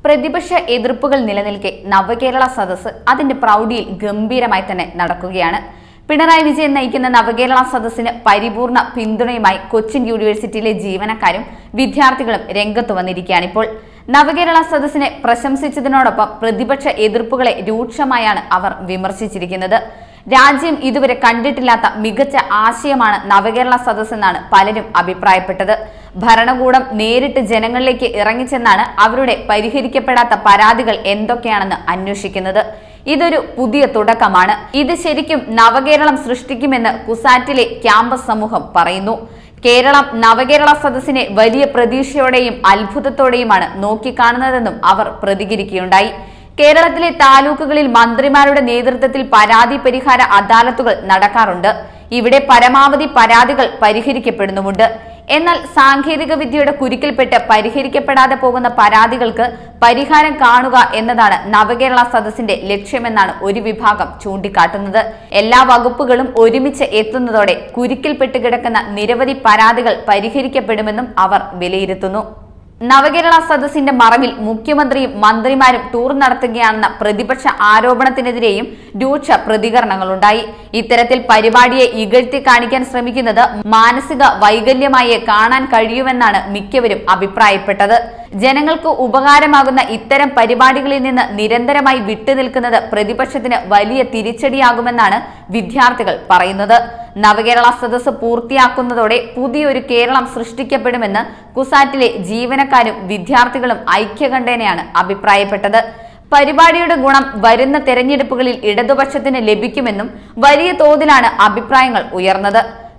പ്രതിപക്ഷ എതിർപ്പുകൾ നിലനിൽക്കെ നവകേരള സദസ്സ് അതിന്റെ പ്രൗഢിയിൽ ഗംഭീരമായി തന്നെ നടക്കുകയാണ് പിണറായി വിജയൻ നയിക്കുന്ന നവകേരള സദസ്സിന് പരിപൂർണ പിന്തുണയുമായി കൊച്ചിൻ യൂണിവേഴ്സിറ്റിയിലെ ജീവനക്കാരും വിദ്യാർത്ഥികളും രംഗത്ത് വന്നിരിക്കുകയാണിപ്പോൾ നവകേരള സദസ്സിനെ പ്രശംസിച്ചതിനോടൊപ്പം പ്രതിപക്ഷ എതിർപ്പുകളെ രൂക്ഷമായാണ് അവർ വിമർശിച്ചിരിക്കുന്നത് രാജ്യം ഇതുവരെ കണ്ടിട്ടില്ലാത്ത മികച്ച ആശയമാണ് നവകേരള സദസ് എന്നാണ് പലരും അഭിപ്രായപ്പെട്ടത് ഭരണകൂടം നേരിട്ട് ജനങ്ങളിലേക്ക് ഇറങ്ങിച്ചെന്നാണ് അവരുടെ പരിഹരിക്കപ്പെടാത്ത പരാതികൾ എന്തൊക്കെയാണെന്ന് അന്വേഷിക്കുന്നത് ഇതൊരു പുതിയ തുടക്കമാണ് ഇത് ശരിക്കും നവകേരളം സൃഷ്ടിക്കുമെന്ന് കുസാറ്റിലെ ക്യാമ്പസ് സമൂഹം പറയുന്നു കേരളം നവകേരള സദസ്സിനെ വലിയ പ്രതീക്ഷയോടെയും അത്ഭുതത്തോടെയുമാണ് നോക്കിക്കാണുന്നതെന്നും അവർ പ്രതികരിക്കുകയുണ്ടായി കേരളത്തിലെ താലൂക്കുകളിൽ മന്ത്രിമാരുടെ നേതൃത്വത്തിൽ പരാതി പരിഹാര അദാലത്തുകൾ നടക്കാറുണ്ട് ഇവിടെ പരമാവധി പരാതികൾ പരിഹരിക്കപ്പെടുന്നുമുണ്ട് എന്നാൽ സാങ്കേതിക വിദ്യയുടെ കുരുക്കിൽപ്പെട്ട് പരിഹരിക്കപ്പെടാതെ പോകുന്ന പരാതികൾക്ക് പരിഹാരം കാണുക എന്നതാണ് നവകേരള സദസ്സിന്റെ ലക്ഷ്യമെന്നാണ് ഒരു വിഭാഗം ചൂണ്ടിക്കാട്ടുന്നത് എല്ലാ വകുപ്പുകളും ഒരുമിച്ച് എത്തുന്നതോടെ കുരുക്കിൽപ്പെട്ട് കിടക്കുന്ന നിരവധി പരാതികൾ പരിഹരിക്കപ്പെടുമെന്നും അവർ വിലയിരുത്തുന്നു നവകേരള സദസ്സിന്റെ മറവിൽ മുഖ്യമന്ത്രിയും മന്ത്രിമാരും ടൂർ നടത്തുകയാണെന്ന പ്രതിപക്ഷ ആരോപണത്തിനെതിരെയും രൂക്ഷ പ്രതികരണങ്ങളുണ്ടായി ഇത്തരത്തിൽ പരിപാടിയെ ഇകഴ്ത്തി കാണിക്കാൻ ശ്രമിക്കുന്നത് മാനസിക വൈകല്യമായേ കാണാൻ കഴിയുമെന്നാണ് മിക്കവരും അഭിപ്രായപ്പെട്ടത് ജനങ്ങൾക്ക് ഉപകാരമാകുന്ന ഇത്തരം പരിപാടികളിൽ നിന്ന് നിരന്തരമായി വിട്ടുനിൽക്കുന്നത് പ്രതിപക്ഷത്തിന് വലിയ തിരിച്ചടിയാകുമെന്നാണ് വിദ്യാർത്ഥികൾ പറയുന്നത് നവകേരള സദസ്സ് പൂർത്തിയാക്കുന്നതോടെ പുതിയൊരു കേരളം സൃഷ്ടിക്കപ്പെടുമെന്ന് കുസാറ്റിലെ ജീവനക്കാരും വിദ്യാർത്ഥികളും ഐക്യകണ്ഠേനയാണ് അഭിപ്രായപ്പെട്ടത് പരിപാടിയുടെ ഗുണം വരുന്ന തെരഞ്ഞെടുപ്പുകളിൽ ഇടതുപക്ഷത്തിന് ലഭിക്കുമെന്നും വലിയ തോതിലാണ് അഭിപ്രായങ്ങൾ ഉയർന്നത്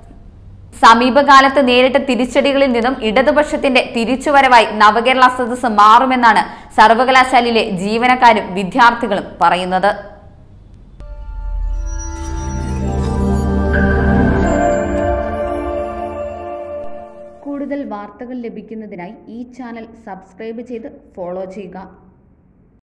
സമീപകാലത്ത് നേരിട്ട തിരിച്ചടികളിൽ നിന്നും ഇടതുപക്ഷത്തിന്റെ തിരിച്ചുവരവായി നവകേരള സദസ്സ് മാറുമെന്നാണ് സർവകലാശാലയിലെ ജീവനക്കാരും വിദ്യാർത്ഥികളും പറയുന്നത് കൂടുതൽ വാർത്തകൾ ലഭിക്കുന്നതിനായി ഈ ചാനൽ സബ്സ്ക്രൈബ് ചെയ്ത് ഫോളോ ചെയ്യുക